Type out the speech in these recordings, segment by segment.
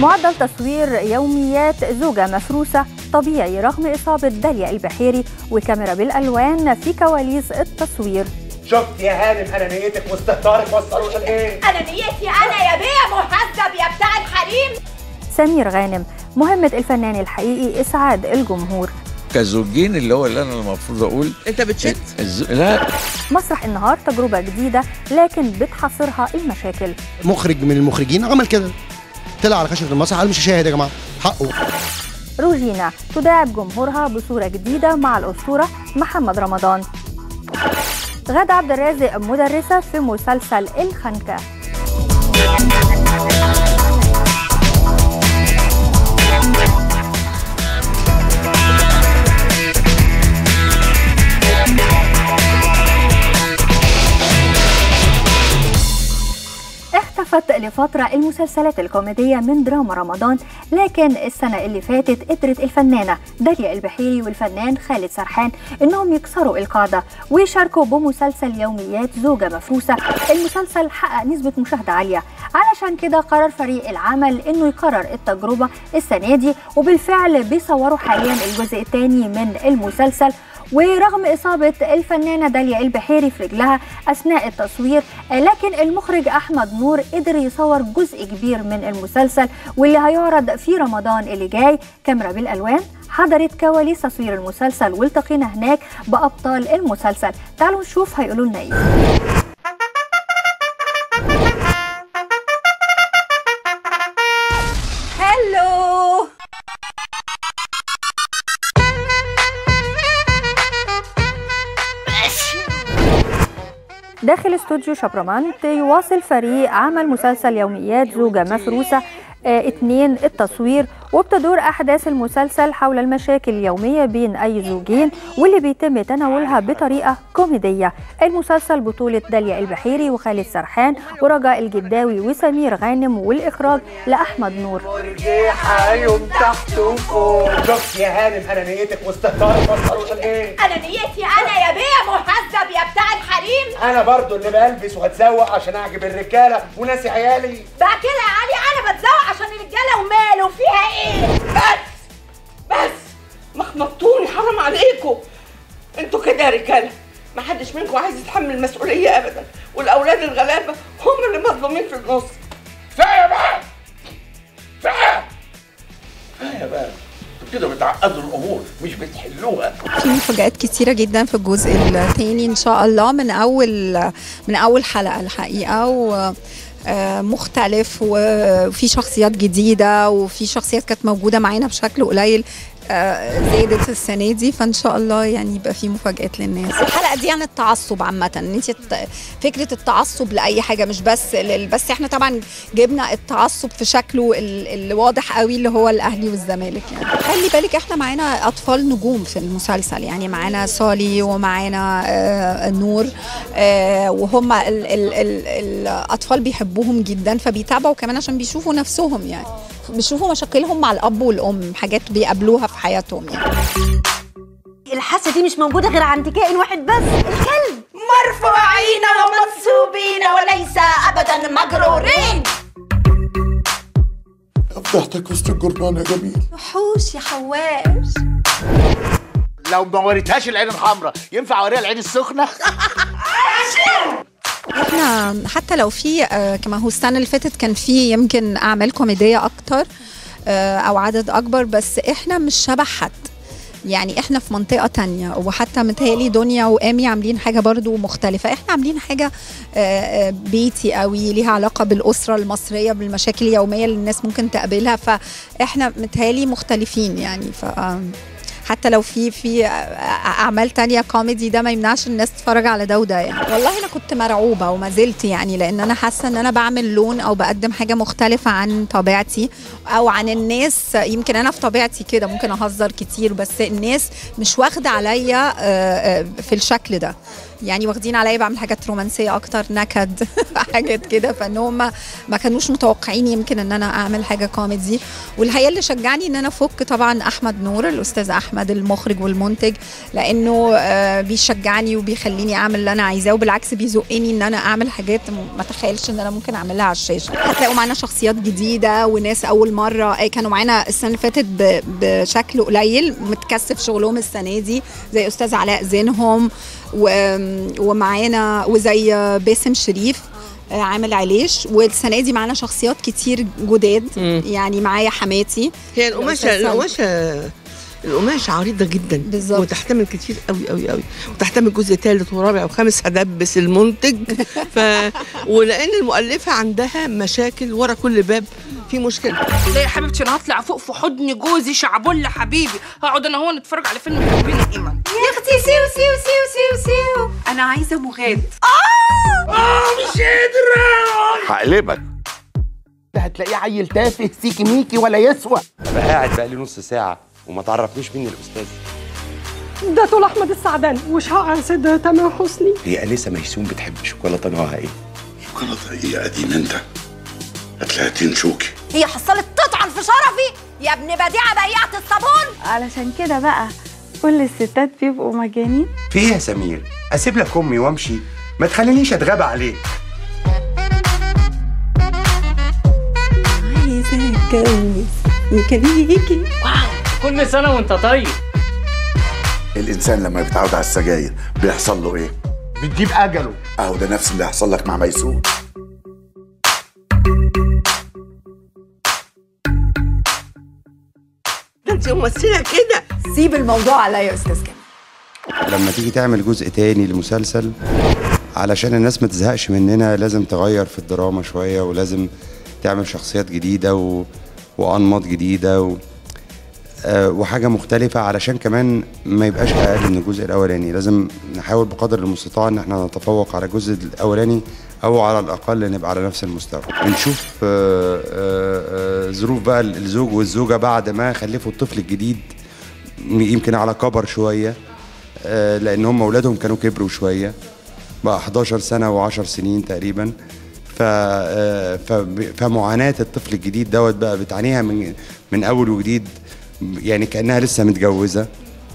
معدل تصوير يوميات زوجة مفروسة طبيعي رغم إصابة داليا البحيري وكاميرا بالألوان في كواليس التصوير شفت يا هانم انانيتك واستهتارك وصلوا لايه؟ انا نيتي انا يا بيه مهذب يا بتاع الحريم سمير غانم مهمة الفنان الحقيقي إسعاد الجمهور كزوجين اللي هو اللي انا المفروض اقول انت بتشد الز... لا مسرح النهار تجربة جديدة لكن بتحاصرها المشاكل مخرج من المخرجين عمل كده طلع على خشبه المسرح قال مش هشاهد يا جماعه حقه روجينا تداعب جمهورها بصورة جديدة مع الأسطورة محمد رمضان غادة عبد الرازق مدرسة في مسلسل الخنكة اختفت لفترة المسلسلات الكوميدية من دراما رمضان لكن السنة اللي فاتت قدرت الفنانة داليا البحيري والفنان خالد سرحان انهم يكسروا القاعدة ويشاركوا بمسلسل يوميات زوجة مفروسة المسلسل حقق نسبة مشاهدة عالية علشان كده قرر فريق العمل انه يكرر التجربة السنة دي وبالفعل بيصوروا حاليا الجزء الثاني من المسلسل ورغم إصابة الفنانة داليا البحيري في رجلها أثناء التصوير لكن المخرج أحمد نور قدر يصور جزء كبير من المسلسل واللي هيعرض في رمضان اللي جاي كاميرا بالألوان حضرت كواليس تصوير المسلسل والتقينا هناك بأبطال المسلسل تعالوا نشوف هيقولوا لنا إيه هلو داخل استوديو شبرمنت يواصل فريق عمل مسلسل يوميات زوجة مفروسة آه، اتنين التصوير وبتدور أحداث المسلسل حول المشاكل اليومية بين أي زوجين واللي بيتم تناولها بطريقة كوميدية المسلسل بطولة داليا البحيري وخالد سرحان ورجاء الجداوي وسمير غانم والإخراج لأحمد نور مرجحة يوم تحت وفوق شفت يا هانم انانيتك واستهتارك وصلوا لايه؟ انا نيتي انا يا بيه مهذب يا بتاع الحريم انا برضو اللي بلبس واتزوق عشان اعجب الرجاله وناسي عيالي بقى كده يا علي انا بتزوق عشان الرجاله وماله فيها ايه بس بس مخنطوني حرام عليكم انتوا كده يا رجاله ما حدش منكم عايز يتحمل المسؤوليه ابدا والاولاد الغلابه هم اللي مظلومين في النص كفايه بقى كفايه كفايه بقى انتوا كده بتعقدوا الامور مش بتحلوها في مفاجآت كتيرة جدا في الجزء الثاني إن شاء الله من أول من أول حلقة الحقيقة و آه، مختلف وفي شخصيات جديدة وفي شخصيات كانت موجودة معانا بشكل قليل آه، زادت السنة دي فإن شاء الله يعني يبقى في مفاجآت للناس الحلقة دي عن التعصب عامة إن أنت الت- فكرة التعصب لأي حاجة مش بس لل- بس إحنا طبعا جبنا التعصب في شكله ال- الواضح قوي اللي هو الأهلي والزمالك يعني خلي بالك إحنا معانا أطفال نجوم في المسلسل يعني معانا صالي ومعانا آه نور آه وهم ال ال ال الأطفال بيحبوهم جدا فبيتابعوا كمان عشان بيشوفوا نفسهم يعني بيشوفوا مشاكلهم مع الأب والأم حاجات بيقابلوها في حياتهم يعني الحاسه دي مش موجوده غير عند كائن واحد بس الكلب مرفوعين ومنصوبين وليس ابدا مجرورين فضحتك وسط الجرنان يا جميل وحوش يا حواش لو ما وريتهاش العين الحمراء ينفع اوريها العين السخنه احنا حتى لو في آه، كما هو السنه اللي فاتت كان في يمكن اعمال كوميديه اكتر آه، او عدد اكبر بس احنا مش شبه حد يعني احنا في منطقه تانية وحتى متهيألي دنيا وامي عاملين حاجه برضو مختلفه احنا عاملين حاجه آه، آه، بيتي قوي ليها علاقه بالاسره المصريه بالمشاكل اليوميه اللي الناس ممكن تقابلها فاحنا متهيألي مختلفين يعني ف حتى لو في في اعمال تانية كوميدي ده ما يمنعش الناس تتفرج على ده وده يعني والله انا كنت مرعوبه وما زلت يعني لان انا حاسه ان انا بعمل لون او بقدم حاجه مختلفه عن طبيعتي او عن الناس يمكن انا في طبيعتي كده ممكن اهزر كتير بس الناس مش واخده عليا آه، آه، في الشكل ده يعني واخدين عليا بعمل حاجات رومانسيه اكتر نكد حاجات كده فان هم ما كانوش متوقعين يمكن ان انا اعمل حاجه كوميدي والحقيقه اللي شجعني ان انا افك طبعا احمد نور الاستاذ احمد المخرج والمنتج لانه آه، بيشجعني وبيخليني اعمل اللي انا عايزاه وبالعكس بيزقني ان انا اعمل حاجات م- ما اتخيلش ان انا ممكن اعملها على الشاشه هتلاقوا معانا شخصيات جديده وناس اول مره آه، كانوا معانا السنه اللي فاتت ب- بشكل قليل متكثف شغلهم السنه دي زي استاذ علاء زينهم و- ومعانا وزي باسم شريف آه، عامل عليش والسنه دي معانا شخصيات كتير جداد مم. يعني معايا حماتي هي القماشه الأستاذ القماشه القماشه عريضه جدا بالظبط. وتحتمل كتير قوي قوي قوي وتحتمل جزء ثالث ورابع وخامس هدبس المنتج ف ولان المؤلفه عندها مشاكل ورا كل باب في مشكله لا يا حبيبتي انا هطلع فوق في حضن جوزي شعبولة حبيبي هقعد انا هو نتفرج على فيلم حبيبين ايمن يا اختي سيو سيو سيو سيو سيو انا عايزه مغاد هقلبك هتلاقيه عيل تافه سيكي ميكي ولا يسوى انا قاعد بقالي نص ساعه وما تعرفنيش مين الاستاذ ده طول احمد السعداني وشعر سيدة تامر حسني هي اليسا ميسون بتحب الشوكولاته نوعها ايه شوكولاته ايه يا قديم انت هتلاقيها تنشوكي هي حصلت تطعن في شرفي يا ابن بديعه بيعه الصابون علشان كده بقى كل الستات بيبقوا مجانين في ايه يا سمير اسيب لك امي وامشي ما تخلينيش اتغابى عليك عايزة اتجوز ميكانيكي كل سنه وانت طيب الانسان لما بيتعود على السجاير بيحصل له ايه بتجيب اجله اهو ده نفس اللي هيحصل لك مع ميسون ده انت ممثله كده سيب الموضوع عليا يا استاذ كامل لما تيجي تعمل جزء تاني لمسلسل علشان الناس ما تزهقش مننا لازم تغير في الدراما شوية ولازم تعمل شخصيات جديدة و... وأنماط جديدة و... آه، وحاجة مختلفة علشان كمان ما يبقاش أقل من الجزء الأولاني لازم نحاول بقدر المستطاع إن احنا نتفوق على الجزء الأولاني أو على الأقل نبقى على نفس المستوى بنشوف آه، آه، آه، ظروف بقى الزوج والزوجة بعد ما خلفوا الطفل الجديد يمكن على كبر شوية آه، لان هم اولادهم كانوا كبروا شويه بقى 11 سنه و10 سنين تقريبا ف آه، فب- فمعاناه الطفل الجديد دوت بقى بتعانيها من من اول وجديد يعني كانها لسه متجوزه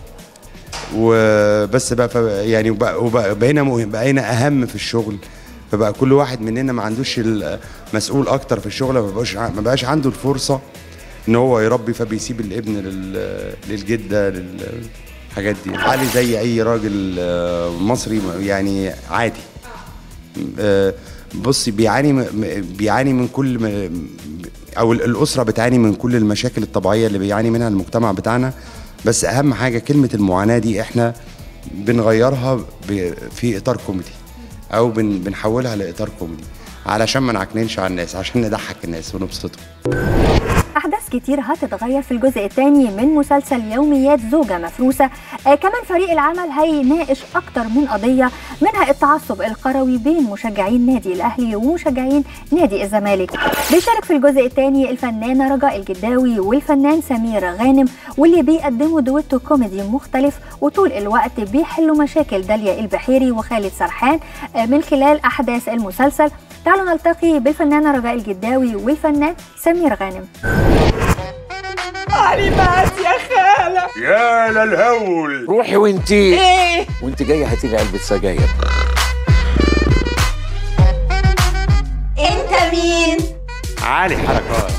وبس بقى فب- يعني وبقى وبقى- بقينا مهم بقينا اهم في الشغل فبقى كل واحد مننا ما عندوش المسؤول اكتر في الشغل ما بقاش ما بقاش عنده الفرصه ان هو يربي فبيسيب الابن لل- للجده للحاجات دي علي زي اي راجل آه، مصري يعني عادي آه، بصي بيعاني م- م- بيعاني من كل م- او ال- الاسره بتعاني من كل المشاكل الطبيعيه اللي بيعاني منها المجتمع بتاعنا بس اهم حاجه كلمه المعاناه دي احنا بنغيرها ب- في اطار كوميدي او بن بنحولها لاطار كوميدي علشان ما نعكننش على الناس عشان نضحك الناس ونبسطهم أحداث كتير هتتغير في الجزء الثاني من مسلسل يوميات زوجة مفروسة آه كمان فريق العمل هيناقش أكتر من قضية منها التعصب القروي بين مشجعين نادي الأهلي ومشجعين نادي الزمالك بيشارك في الجزء الثاني الفنانة رجاء الجداوي والفنان سمير غانم واللي بيقدموا دويتو كوميدي مختلف وطول الوقت بيحلوا مشاكل داليا البحيري وخالد سرحان آه من خلال أحداث المسلسل تعالوا نلتقي بالفنانة رجاء الجداوي والفنان سمير غانم علي مات يا خاله يا للهول روحي وانتي ايه وانت جايه هاتي لي علبه سجاير انت مين عالي حركات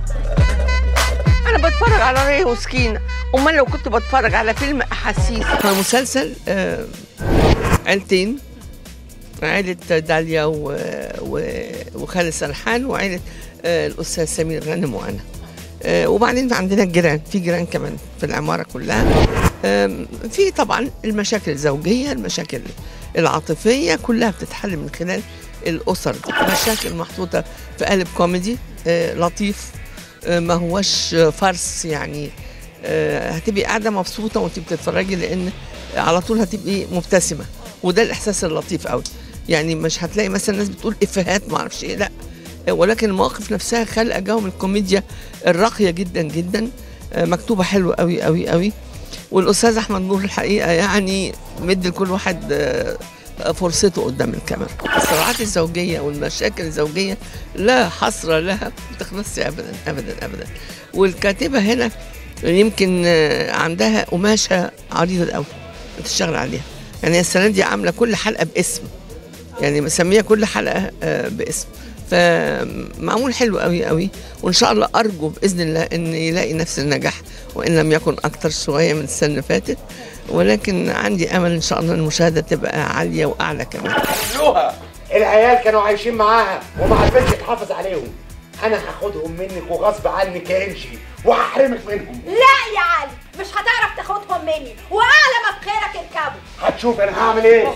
انا بتفرج على ريه وسكينه امال لو كنت بتفرج على فيلم احاسيس مسلسل آه، عيلتين عيلة داليا و... و... وخالد سرحان وعيلة آه، الأستاذ سمير غانم وأنا آه، وبعدين عندنا الجيران في جيران كمان في العمارة كلها آم، في طبعا المشاكل الزوجية المشاكل العاطفية كلها بتتحل من خلال الأسر دي مشاكل محطوطة في قالب كوميدي آه، لطيف آه، ما هوش آه، فرس يعني آه، هتبقي قاعدة مبسوطة وانت بتتفرجي لأن على طول هتبقي مبتسمة وده الإحساس اللطيف قوي يعني مش هتلاقي مثلا ناس بتقول إفيهات ما اعرفش إيه لا ولكن المواقف نفسها خلق جو من الكوميديا الراقية جدا جدا آه، مكتوبة حلوة قوي قوي قوي والأستاذ أحمد نور الحقيقة يعني مدي لكل واحد آه، فرصته قدام الكاميرا الصراعات الزوجية والمشاكل الزوجية لا حصر لها ما تخلصش أبدا أبدا أبدا والكاتبة هنا يمكن آه، عندها قماشة عريضة قوي بتشتغل عليها يعني السنة دي عاملة كل حلقة باسم يعني مسمية كل حلقة آه، باسم فمعمول حلو قوي قوي وان شاء الله ارجو باذن الله ان يلاقي نفس النجاح وان لم يكن اكتر شويه من السنه اللي فاتت ولكن عندي امل ان شاء الله المشاهده تبقى عاليه واعلى كمان نوها العيال كانوا عايشين معاها وما عرفتش تحافظ عليهم انا هاخدهم منك وغصب عنك يا انشي وهحرمك منهم لا يا علي مش هتعرف تاخدهم مني واعلى ما بخيرك اركبوا هتشوف انا هعمل ايه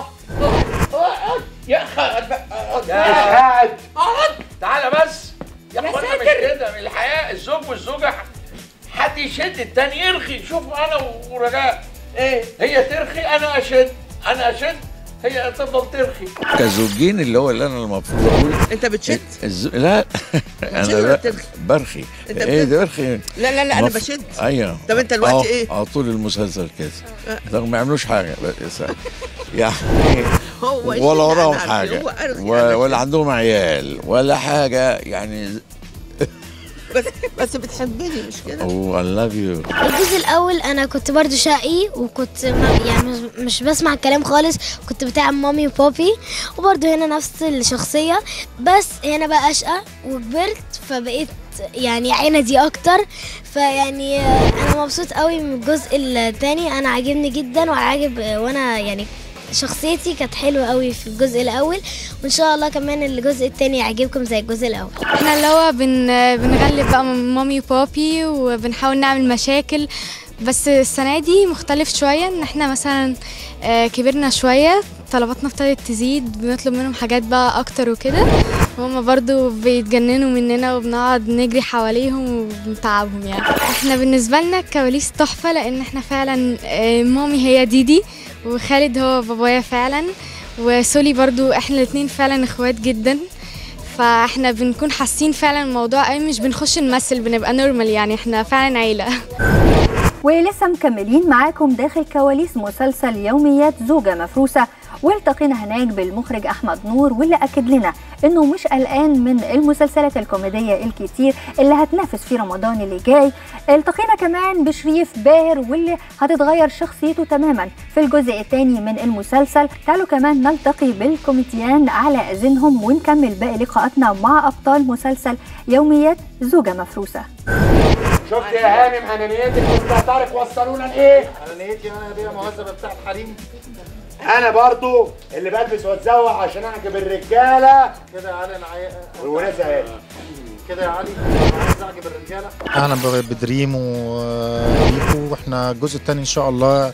اقعد يا اخي اقعد يا شهاد اقعد تعالى بس يا يا اخوانا مش ساتر. كده الحياه الزوج والزوجه حد يشد التاني يرخي شوف انا ورجاء ايه هي ترخي انا اشد انا اشد هي تفضل ترخي كزوجين اللي هو اللي انا المفروض اقول انت بتشد الز... لا انا ولا لا بترخي؟ برخي انت ايه بترخي؟ ده برخي لا لا لا انا مف- بشد ايوه طب انت دلوقتي أهو- ايه؟ اه طول المسلسل كده رغم ما يعملوش حاجه بس يعني هو يشد ولا وراهم على حاجه هو أرخي و- على ولا عندهم عيال ولا حاجه يعني بس بس بتحبني مش كده او اي لاف يو الجزء الاول انا كنت برضو شقي وكنت ما يعني مش- مش بسمع الكلام خالص كنت بتاع مامي وبابي وبرضو هنا نفس الشخصيه بس هنا بقى اشقى وكبرت فبقيت يعني عندي اكتر فيعني آه، انا مبسوط قوي من الجزء الثاني انا عاجبني جدا وعاجب آه، وانا يعني شخصيتي كانت حلوه قوي في الجزء الاول وان شاء الله كمان الجزء الثاني يعجبكم زي الجزء الاول احنا اللي هو بن بنغلب بقى مامي وبابي وبنحاول نعمل مشاكل بس السنة دي مختلف شوية ان احنا مثلا آه، كبرنا شوية طلباتنا ابتدت تزيد بنطلب منهم حاجات بقى اكتر وكده وهما برضو بيتجننوا مننا وبنقعد نجري حواليهم وبنتعبهم يعني احنا بالنسبة لنا الكواليس تحفة لان احنا فعلا آه، مامي هي ديدي وخالد هو بابايا فعلا وسولي برضو احنا الاتنين فعلا اخوات جدا فاحنا بنكون حاسين فعلا الموضوع قوي مش بنخش نمثل بنبقى نورمال يعني احنا فعلا عيله ولسه مكملين معاكم داخل كواليس مسلسل يوميات زوجة مفروسة والتقينا هناك بالمخرج أحمد نور واللي أكد لنا إنه مش قلقان من المسلسلات الكوميدية الكتير اللي هتنافس في رمضان اللي جاي التقينا كمان بشريف باهر واللي هتتغير شخصيته تماما في الجزء الثاني من المسلسل تعالوا كمان نلتقي بالكوميديان على أذنهم ونكمل باقي لقاءاتنا مع أبطال مسلسل يوميات زوجة مفروسة شفت يا هانم انانيتك واستهترك وصلونا لايه؟ انانيتي انا دي مهذبه بتاعت حريم انا برضو اللي بلبس واتزوق عشان اعجب الرجاله كده يا علي انا عاي... والوناس اهي كده يا علي أنا عايز اعجب الرجاله اهلا ب- بدريم وريكو واحنا الجزء الثاني ان شاء الله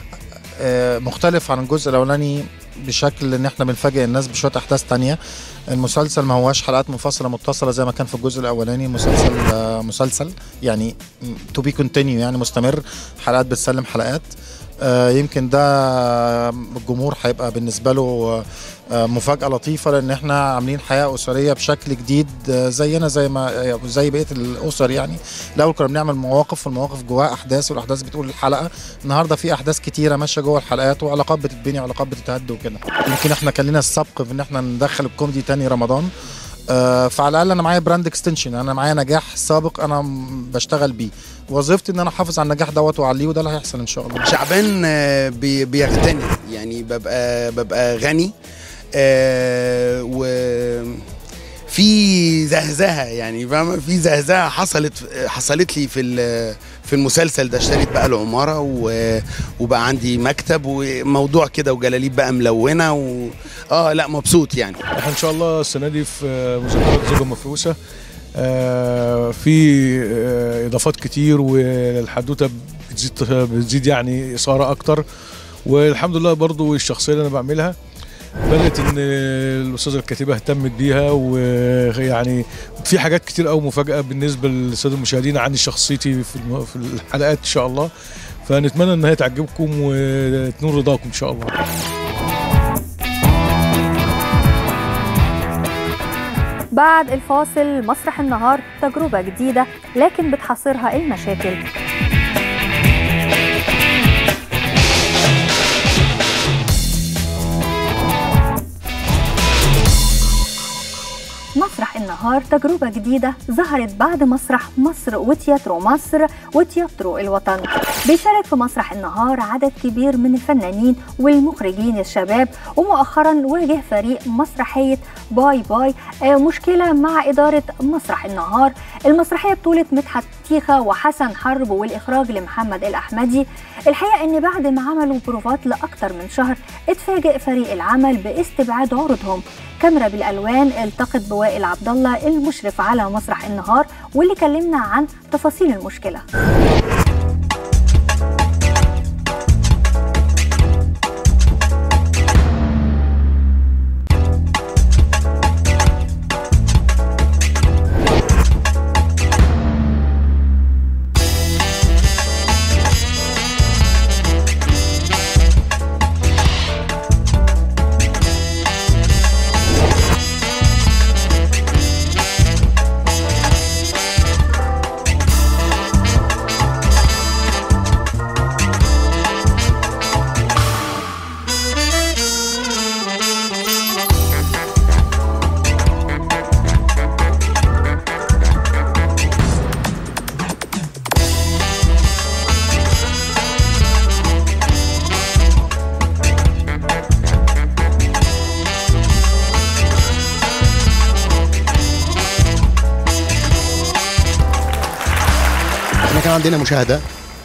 آه، مختلف عن الجزء الاولاني بشكل ان احنا بنفاجئ الناس بشويه احداث تانية المسلسل ما هواش حلقات منفصله متصله زي ما كان في الجزء الاولاني مسلسل آه، مسلسل يعني تو بي كونتينيو يعني مستمر حلقات بتسلم حلقات آه، يمكن ده الجمهور هيبقى بالنسبه له آه، مفاجاه لطيفه لان احنا عاملين حياه اسريه بشكل جديد آه، زينا زي ما آه، زي بقيه الاسر يعني الاول كنا بنعمل مواقف والمواقف جواها احداث والاحداث بتقول الحلقه النهارده في احداث كتيره ماشيه جوه الحلقات وعلاقات بتتبني وعلاقات بتتهد وكده يمكن احنا كان لنا السبق في ان احنا ندخل الكوميدي تاني رمضان آه، فعلى الاقل انا معايا براند اكستنشن انا معايا نجاح سابق انا م- بشتغل بيه وظيفتي ان انا احافظ على النجاح دوت واعليه وده اللي هيحصل ان شاء الله شعبان آه، بي- بيغتني يعني ببقى ببقى غني آه، و في زهزهه يعني فاهمه في زهزهه حصلت حصلت لي في ال- في المسلسل ده اشتريت بقى العماره و- وبقى عندي مكتب وموضوع كده وجلاليب بقى ملونه و... اه لا مبسوط يعني احنا ان شاء الله السنه دي في مذكرات زوجة مفروسه آه، في آه، اضافات كتير والحدوته بتزيد بتزيد يعني اثاره اكتر والحمد لله برضو الشخصيه اللي انا بعملها بدات ان الاستاذه الكاتبه اهتمت بيها ويعني في حاجات كتير قوي مفاجاه بالنسبه للساده المشاهدين عن شخصيتي في الم- في الحلقات ان شاء الله فنتمنى ان هي تعجبكم وتنور رضاكم ان شاء الله بعد الفاصل مسرح النهار تجربة جديدة لكن بتحصرها المشاكل النهار تجربة جديدة ظهرت بعد مسرح مصر وتياترو مصر وتياترو الوطن بيشارك في مسرح النهار عدد كبير من الفنانين والمخرجين الشباب ومؤخرا واجه فريق مسرحية باي باي آه، مشكلة مع إدارة مسرح النهار المسرحية بطولة مدحت تيخة وحسن حرب والإخراج لمحمد الأحمدي الحقيقة إن بعد ما عملوا بروفات لأكثر من شهر اتفاجئ فريق العمل باستبعاد عروضهم كاميرا بالألوان التقط بوائل عبد الله المشرف على مسرح النهار واللي كلمنا عن تفاصيل المشكلة احنا كان عندنا مشاهده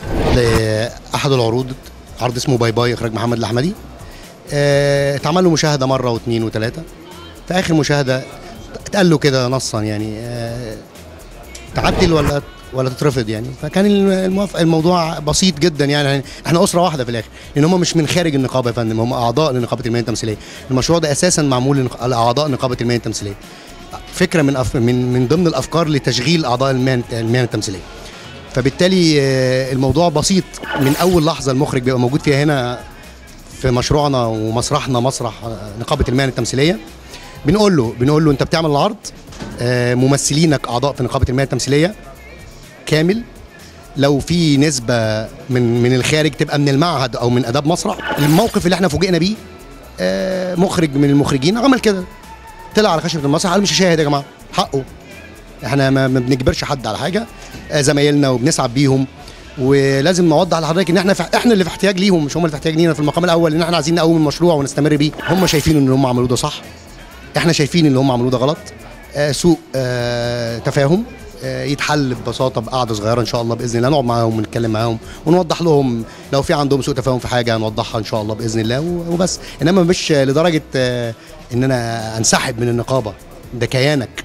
لاحد العروض عرض اسمه باي باي اخراج محمد الاحمدي اه، اتعمل له مشاهده مره واثنين وثلاثه في اخر مشاهده اتقال له كده نصا يعني اه، تعدل ولا ولا تترفض يعني فكان الموافق الموضوع بسيط جدا يعني احنا اسره واحده في الاخر لان هم مش من خارج النقابه يا فندم هم اعضاء لنقابه المهن التمثيليه المشروع ده اساسا معمول لنق- لاعضاء نقابه المهن التمثيليه فكره من أف... من من ضمن الافكار لتشغيل اعضاء المهن المهن التمثيليه فبالتالي آه، الموضوع بسيط من اول لحظه المخرج بيبقى موجود فيها هنا في مشروعنا ومسرحنا مسرح آه، نقابه المهن التمثيليه بنقول له بنقول له انت بتعمل العرض آه، ممثلينك اعضاء في نقابه المهن التمثيليه كامل لو في نسبه من من الخارج تبقى من المعهد او من اداب مسرح الموقف اللي احنا فوجئنا بيه آه، مخرج من المخرجين عمل كده طلع على خشبه المسرح قال مش هشاهد يا جماعه حقه احنا ما ما بنجبرش حد على حاجه آه، زمايلنا وبنسعد بيهم ولازم نوضح لحضرتك ان احنا في احنا اللي في احتياج ليهم مش هم اللي في احتياج لينا في المقام الاول ان احنا عايزين نقوم المشروع ونستمر بيه هم شايفين ان اللي هم عملوه ده صح احنا شايفين ان اللي هم عملوه ده غلط آه، سوء آه، تفاهم آه، يتحل ببساطه بقعده صغيره ان شاء الله باذن الله نقعد معاهم ونتكلم معاهم ونوضح لهم لو في عندهم سوء تفاهم في حاجه نوضحها ان شاء الله باذن الله و- وبس انما مش لدرجه آه، ان انا انسحب من النقابه ده كيانك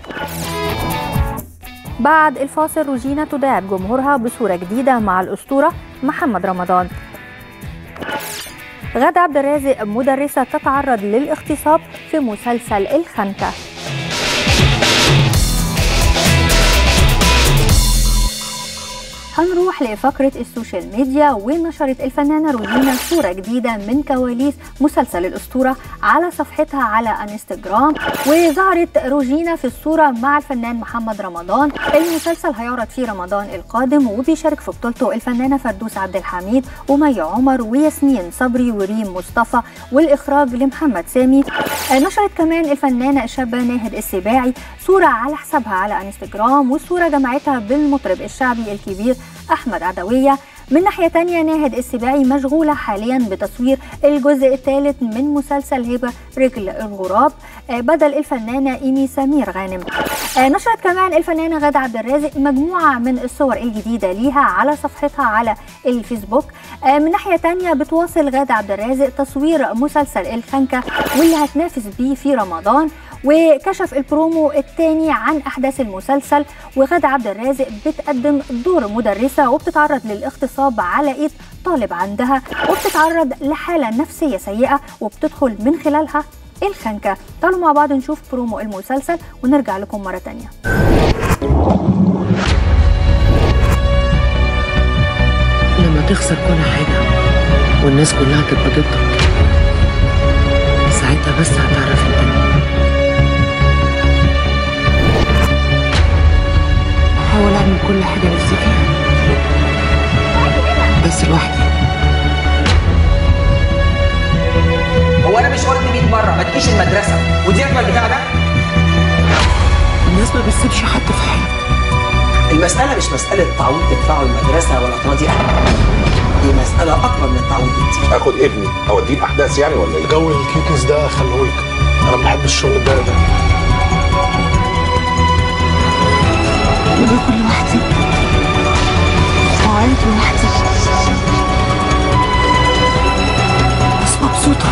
بعد الفاصل روجينا تداعب جمهورها بصورة جديدة مع الأسطورة محمد رمضان غادة عبد الرازق مدرسة تتعرض للاغتصاب في مسلسل الخنكة هنروح لفقرة السوشيال ميديا ونشرت الفنانة روجينا صورة جديدة من كواليس مسلسل الأسطورة على صفحتها على انستجرام وظهرت روجينا في الصورة مع الفنان محمد رمضان المسلسل هيعرض في رمضان القادم وبيشارك في بطولته الفنانة فردوس عبد الحميد ومي عمر وياسمين صبري وريم مصطفى والإخراج لمحمد سامي آه، نشرت كمان الفنانة الشابة ناهد السباعي صورة على حسابها على انستجرام والصورة جمعتها بالمطرب الشعبي الكبير أحمد عدوية من ناحية تانية ناهد السباعي مشغولة حاليا بتصوير الجزء الثالث من مسلسل هبة رجل الغراب آه، بدل الفنانة إيمي سمير غانم آه، نشرت كمان الفنانة غادة عبد الرازق مجموعة من الصور الجديدة ليها على صفحتها على الفيسبوك آه، من ناحية تانية بتواصل غادة عبد الرازق تصوير مسلسل الخنكة واللي هتنافس بيه في رمضان وكشف البرومو الثاني عن احداث المسلسل وغادة عبد الرازق بتقدم دور مدرسه وبتتعرض للاغتصاب على ايد طالب عندها وبتتعرض لحاله نفسيه سيئه وبتدخل من خلالها الخنكه تعالوا مع بعض نشوف برومو المسلسل ونرجع لكم مره تانية لما تخسر كل حاجة والناس كلها تبقى ضدك ساعتها بس هتعرف انت مين. بحاول اعمل كل حاجة نفسي فيها بس لوحدي هو انا مش قلت 100 مره ما تجيش المدرسه ودي اجمل بتاع ده الناس ما بتسيبش حد في حاله المسألة مش مسألة تعويض تدفعه المدرسة ولا تراضي أهله دي مسألة أكبر من التعويض بكتير اخد ابني اوديه الاحداث يعني ولا ايه؟ جو الكيكنز ده خليهولك انا بحب الشغل ده ده انا باكل لوحدي وعايد لوحدي بس مبسوطة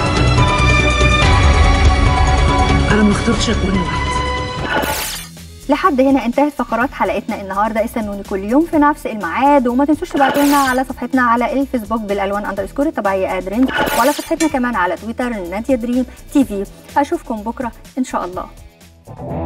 انا ما اخترتش اكون لوحدي لحد هنا انتهت فقرات حلقتنا النهارده استنوني كل يوم في نفس الميعاد وما تنسوش تبعتوا لنا على صفحتنا على الفيسبوك بالالوان اندرسكور الطبيعيه ادرين وعلى صفحتنا كمان على تويتر ناديه دريم تي في اشوفكم بكره ان شاء الله